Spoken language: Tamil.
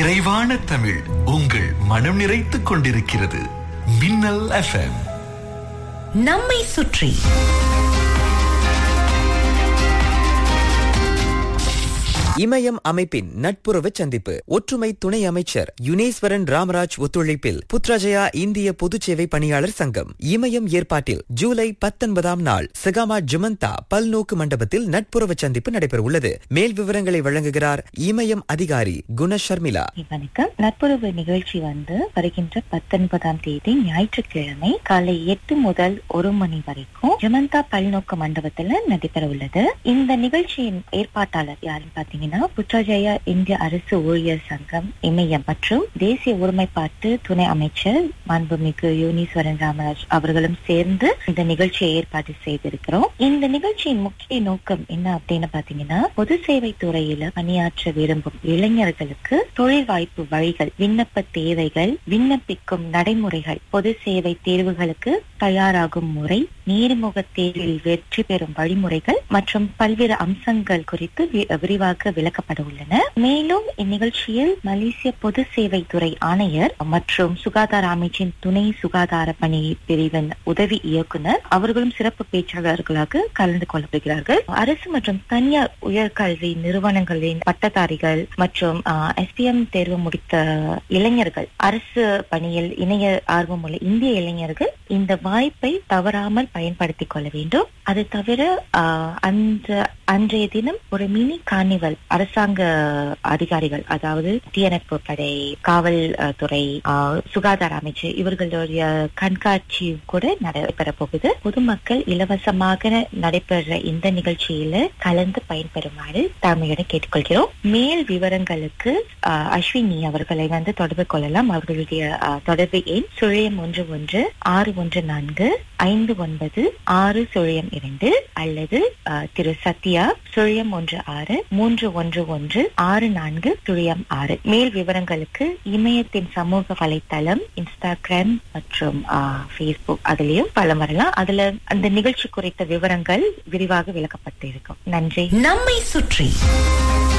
நிறைவான தமிழ் உங்கள் மனம் நிறைத்துக் கொண்டிருக்கிறது மின்னல் எஃப்எம் நம்மை சுற்றி இமயம் அமைப்பின் நட்புறவு சந்திப்பு ஒற்றுமை துணை அமைச்சர் யுனேஸ்வரன் ராமராஜ் ஒத்துழைப்பில் புத்ராஜயா இந்திய பொதுச்சேவை பணியாளர் சங்கம் இமயம் ஏற்பாட்டில் ஜூலை பத்தொன்பதாம் நாள் சகாமா ஜுமந்தா பல்நோக்கு மண்டபத்தில் நட்புறவு சந்திப்பு நடைபெறவுள்ளது மேல் விவரங்களை வழங்குகிறார் இமயம் அதிகாரி குண ஷர்மிளா வணக்கம் நட்புறவு நிகழ்ச்சி வந்து வருகின்ற பத்தொன்பதாம் தேதி ஞாயிற்றுக்கிழமை காலை எட்டு முதல் ஒரு மணி வரைக்கும் ஜமந்தா பல்நோக்கு மண்டபத்துல நடைபெற உள்ளது இந்த நிகழ்ச்சியின் ஏற்பாட்டாளர் யாருன்னு பாத்தீங்கன்னா புற்றஜயா இந்திய அரசு ஊழியர் சங்கம் இமயம் மற்றும் தேசிய ஒருமைப்பாட்டு துணை அமைச்சர் மாண்புமிகு யோனீஸ்வரன் ராமராஜ் அவர்களும் சேர்ந்து இந்த நிகழ்ச்சியை ஏற்பாடு செய்திருக்கிறோம் இந்த நிகழ்ச்சியின் முக்கிய நோக்கம் என்ன அப்படின்னு பாத்தீங்கன்னா பொது சேவை துறையில பணியாற்ற விரும்பும் இளைஞர்களுக்கு தொழில் வாய்ப்பு வழிகள் விண்ணப்ப தேவைகள் விண்ணப்பிக்கும் நடைமுறைகள் பொது சேவை தேர்வுகளுக்கு தயாராகும் முறை நேர்முக தேர்வில் வெற்றி பெறும் வழிமுறைகள் மற்றும் பல்வேறு அம்சங்கள் குறித்து வி- விரிவாக விளக்கப்பட உள்ளன மேலும் இந்நிகழ்ச்சியில் மலேசிய பொது சேவை துறை ஆணையர் மற்றும் சுகாதார அமைச்சின் துணை சுகாதார பணி பிரிவின் உதவி இயக்குனர் அவர்களும் சிறப்பு பேச்சாளர்களாக கலந்து கொள்ளப்படுகிறார்கள் அரசு மற்றும் தனியார் உயர்கல்வி நிறுவனங்களின் பட்டதாரிகள் மற்றும் எஸ்பிஎம் தேர்வு முடித்த இளைஞர்கள் அரசு பணியில் இணைய ஆர்வமுள்ள இந்திய இளைஞர்கள் இந்த வாய்ப்பை தவறாமல் பயன்படுத்திக் கொள்ள வேண்டும் அது தவிர ஆஹ், அந்த அன்றைய தினம் ஒரு மினி கார்னிவல் அரசாங்க அதிகாரிகள் அதாவது தீயணைப்பு படை காவல் அஹ், துறை ஆஹ், சுகாதார அமைச்சு இவர்களுடைய கண்காட்சி கூட நடைபெற போகுது பொதுமக்கள் இலவசமாக நடைபெற இந்த நிகழ்ச்சியில கலந்து பயன்பெறுமாறு தாழ்மையுடன் கேட்டுக்கொள்கிறோம் மேல் விவரங்களுக்கு ஆஹ், அஸ்வினி அவர்களை வந்து தொடர்பு கொள்ளலாம் அவர்களுடைய ஆஹ், தொடர்பு எண் சுழியம் ஒன்று ஒன்று ஆறு ஒன்று நான்கு ஐந்து ஒன்பது ஆறு சுழியம் இரண்டு அல்லது ஆஹ், திரு சத்யா சுழியம் ஒன்று ஆறு மூன்று ஒன்று ஒன்று ஆறு நான்கு சுழியம் ஆறு மேல் விவரங்களுக்கு இமயத்தின் சமூக வலைத்தளம் இன்ஸ்டாகிராம் மற்றும் ஃபேஸ்புக் அதுலயும் பலம் வரலாம் அதுல அந்த நிகழ்ச்சி குறித்த விவரங்கள் விரிவாக விளக்கப்பட்டு இருக்கும் நன்றி நம்மை சுற்றி